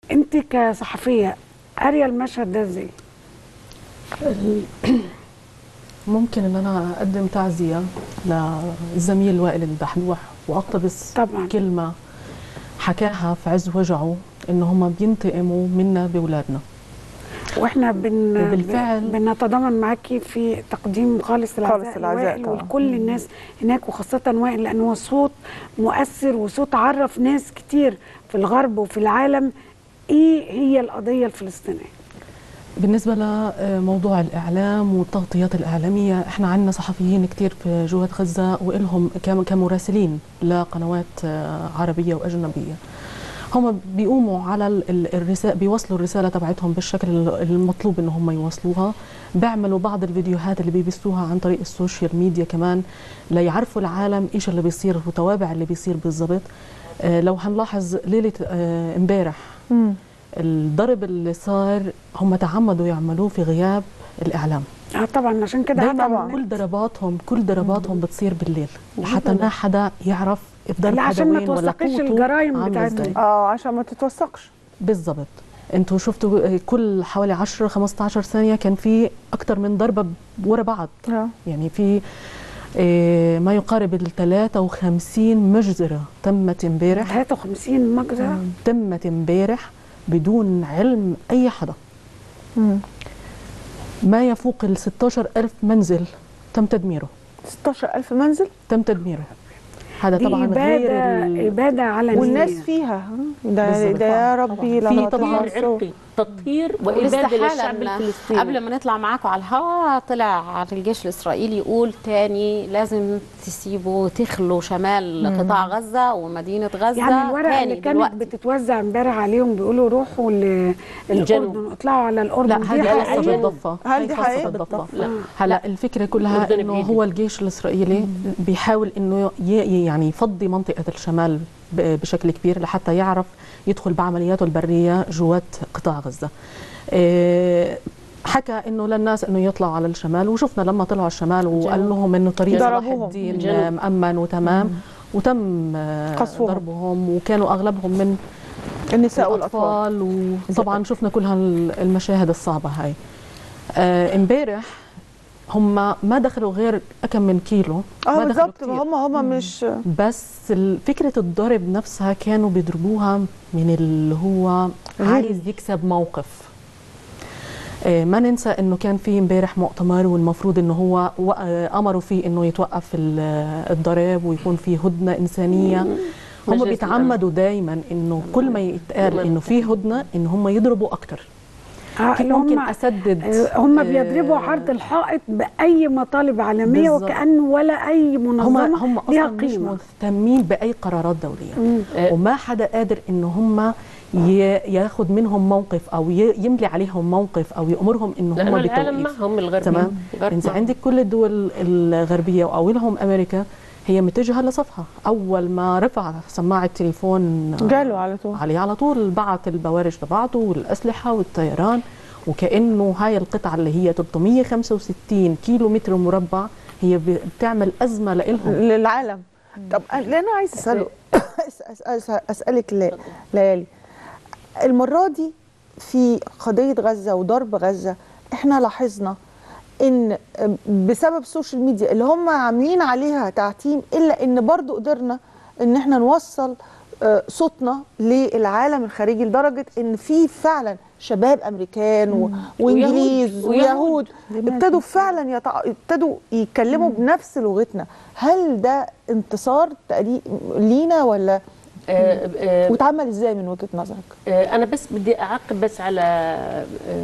انت كصحفيه قاريه المشهد ده ازاي؟ ممكن ان انا اقدم تعزيه للزميل وائل الدحدوح واقتبس طبعا كلمه حكاها في عز وجعه ان هم بينتقموا منا باولادنا واحنا بن وبالفعل- بنتضامن معاكي في تقديم خالص العزاء خالص العزاء لوائل طبعا. ولكل الناس هناك وخاصه وائل لان هو صوت مؤثر وصوت عرف ناس كتير في الغرب وفي العالم ايه هي القضيه الفلسطينيه بالنسبة لموضوع الإعلام والتغطيات الإعلامية إحنا عندنا صحفيين كتير في جوة غزة وإلهم كم- كمراسلين لقنوات آه، عربية وأجنبية هم بيقوموا على الرسالة بيوصلوا الرسالة تبعتهم بالشكل المطلوب إن هم يوصلوها بيعملوا بعض الفيديوهات اللي بيبثوها عن طريق السوشيال ميديا كمان ليعرفوا العالم إيش اللي بيصير وتوابع اللي بيصير بالضبط آه، لو هنلاحظ ليلة آه، امبارح مم. الضرب اللي صار هم تعمدوا يعملوه في غياب الاعلام اه طبعا عشان كده دايما هدعم كل ضرباتهم كل ضرباتهم بتصير بالليل لحتى ما حدا يعرف الضرب لا حدا عشان ما وين ولا توثقيش قوته الجرايم عاملة بتاعتهم. إزاي. اه عشان ما تتوثقش بالضبط انتوا شفتوا كل حوالي 10 15 ثانيه كان في اكثر من ضربه ورا بعض اه يعني في آه، ما يقارب ال 53 مجزره تمت امبارح 53 مجزره تمت امبارح بدون علم اي حدا مم. ما يفوق ال 16000 منزل تم تدميره 16000 منزل تم تدميره هذا دي طبعا غير اباده ال- اباده علنيه والناس فيها ده بالظبط. ده يا ربي طبعاً. لما في طبعاً تطلع الصوت. عرقي تطهير واباده واستحالة للشعب إن الفلسطيني قبل ما نطلع معاكم على الهواء طلع على الجيش الإسرائيلي يقول تاني لازم تسيبوا تخلوا شمال قطاع غزة ومدينة غزة يعني الورقه تاني اللي كانت دلوقتي. بتتوزع امبارح عليهم بيقولوا روحوا الجنوب. للاردن اطلعوا على الاردن لا دي هذه حقيقة. خاصه حقيقية. بالضفه هل هي دي خاصة حقيقة؟ بالضفه لا. هلا الفكره كلها الأردن انه بعيدة. هو الجيش الاسرائيلي بيحاول انه ي- يعني يفضي منطقه الشمال ب- بشكل كبير لحتى يعرف يدخل بعملياته البريه جوات قطاع غزه إيه، حكى انه للناس انه يطلعوا على الشمال وشفنا لما طلعوا على الشمال وقال لهم انه طريق صلاح ضربوهم. الدين الجنوب. مأمن وتمام وتم آه، قصفهم. ضربهم وكانوا اغلبهم من النساء والاطفال الأطفال وطبعا شفنا كل هالمشاهد الصعبة هاي آه، امبارح هم ما دخلوا غير كم من كيلو اه ما دخلوا بالظبط كتير. هم هم مش بس ال- فكرة الضرب نفسها كانوا بيضربوها من اللي هو غل. عايز يكسب موقف آه، ما ننسى انه كان في امبارح مؤتمر والمفروض انه هو و- آه، امروا فيه انه يتوقف ال- الضرب ويكون في هدنه انسانيه هم مجلس بيتعمدوا دايما انه كل ما يتقال انه في هدنه ان هم يضربوا اكثر آه، كيف اللي ممكن هم اسدد آه، هم آه، بيضربوا عرض الحائط باي مطالب عالميه بالظبط. وكانه ولا اي هم منظمه هم ليها اصلا مش قيمه مهتمين باي قرارات دوليه مم. آه، وما حدا قادر ان هم ي- ياخد منهم موقف او ي- يملي عليهم موقف او يامرهم ان هم لانه العالم بالتوقيف معهم الغرب تمام انت عندك كل الدول الغربيه واولهم امريكا هي متجهه لصفها اول ما رفع سماعه التليفون جاله على طول عليه على طول بعت البوارج تبعته والاسلحه والطيران وكانه هاي القطعه اللي هي 365 كيلو متر مربع هي ب- بتعمل ازمه لإلهم للعالم طب أنا- اللي انا عايز اساله أس- أس- أس- اسالك لا- ليالي المره دي في قضيه غزه وضرب غزه احنا لاحظنا ان بسبب السوشيال ميديا اللي هم عاملين عليها تعتيم الا ان برضو قدرنا ان احنا نوصل آه، صوتنا للعالم الخارجي لدرجه ان في فعلا شباب امريكان و... وانجليز ويهود. ويهود ابتدوا فعلا يتع... ابتدوا يتكلموا بنفس لغتنا هل ده انتصار تقري... لينا ولا آه، آه، واتعمل ازاي من وجهه نظرك آه، انا بس بدي اعقب بس على آه،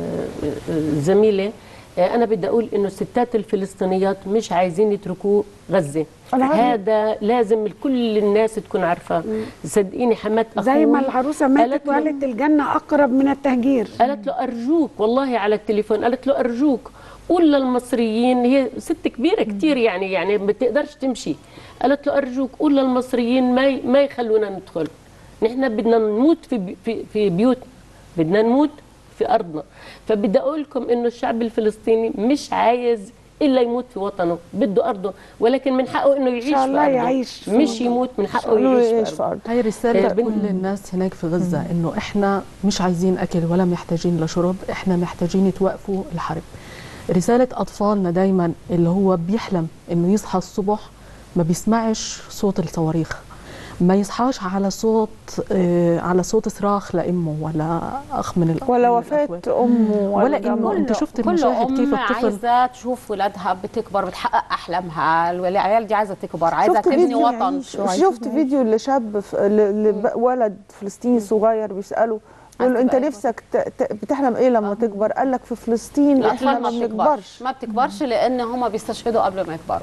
آه، زميلي آه، انا بدي اقول انه الستات الفلسطينيات مش عايزين يتركوا غزه أنا عارفة. هذا لازم كل الناس تكون عارفه صدقيني حمات اخوي زي ما العروسه ماتت قالت له- وقالت الجنه اقرب من التهجير قالت له ارجوك والله على التليفون قالت له ارجوك قول للمصريين هي ست كبيره كتير يعني يعني ما بتقدرش تمشي قالت له ارجوك قول للمصريين ما ي- ما يخلونا ندخل نحن بدنا نموت في بي- في في بيوتنا بدنا نموت في ارضنا فبدي اقول لكم انه الشعب الفلسطيني مش عايز الا يموت في وطنه بده ارضه ولكن من حقه انه يعيش شاء في الله أرضه. يعيش في مش وطنه. يموت من حقه إنه يعيش يعيش في في أرضه. أرض هاي رسالة آه، بن- لكل الناس هناك في غزة إنه إحنا مش عايزين أكل ولا محتاجين لشرب إحنا محتاجين توقفوا الحرب رسالة أطفالنا دايما اللي هو بيحلم إنه يصحى الصبح ما بيسمعش صوت الصواريخ ما يصحاش على صوت آه على صوت صراخ لأمه ولا أخ من الأخ ولا من وفاه الأخوات. امه ولا جمع. إنه أنت شفت كل المشاهد ام كيف الطفل عايزه تشوف ولادها بتكبر بتحقق احلامها العيال دي عايزه تكبر عايزه شفت تبني فيديو وطن شفت فيديو لشاب ف- ل- ل- ولد فلسطيني صغير بيساله يقول له انت تبقى نفسك ت- ت- بتحلم ايه لما تكبر قال لك في فلسطين احنا الاطفال ما ما بنكبرش بتكبرش ما بتكبرش لان هم بيستشهدوا قبل ما يكبروا